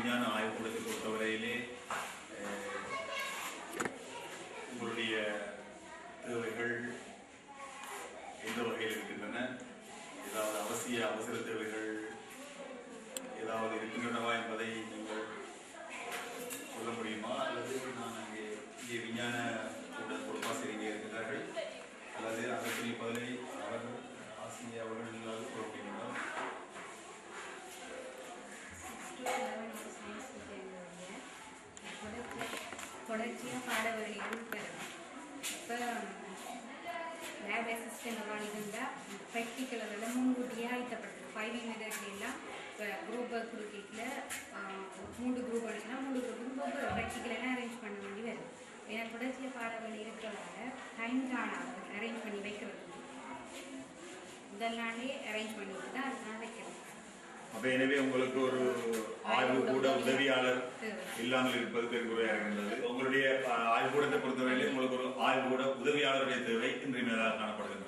விஞ்ஞான ஆய்வுக்கூடத்தை பொறுத்தவரையிலே அஹ், உங்களுடைய தேவைகள் எந்த வகையில் இருக்கின்றன ஏதாவது அவசிய அவசர தேவைகள் ஏதாவது இருக்கின்றனவா என்பதை நீங்கள் சொல்ல முடியுமா அல்லது நான் அங்கே இங்கே விஞ்ஞான கூட பொறுப்பாசிரியர் இருக்கிறார்கள் அல்லது அதற்குரிய பதிலை அவர் ஆசிரியர் அவர்கள் இல்லாத சொல்ல முடியுமா தொடர்ச்சியாக பாட வேண்டியது பெறும் இப்போ லேப் அசிஸ்டன்ட் இருந்தால் ப்ராக்டிக்கல் அதெல்லாம் முன்கூட்டியே ஆயத்தப்படுத்துது ஃபைவ் மெத்தட்லாம் இப்போ குரூப் ஒர்க் கொடுக்கல மூணு குரூப் அடிச்சுன்னா மூணு குரூப் ப்ராக்டிக்கல் எல்லாம் அரேஞ்ச் பண்ண வேண்டி வரும் ஏன்னா தொடர்ச்சியாக பாட வேண்டி இருக்கிறதால டைம் காணாது அரேஞ்ச் பண்ணி வைக்கிறது இதெல்லாமே அரேஞ்ச் பண்ணிட்டு தான் அதெல்லாம் வைக்கிறது அப்ப எனவே உங்களுக்கு ஒரு ஆய்வு கூட உதவியாளர் இல்லாமல் இருப்பது பெருங்குறையா இருக்கின்றது உங்களுடைய அஹ், ஆய்வுக்கூடத்தை பொறுத்தவரையிலே உங்களுக்கு ஒரு ஆய்வு கூட உதவியாளருடைய தேவை இன்றியமையாதாக காணப்படுகின்றது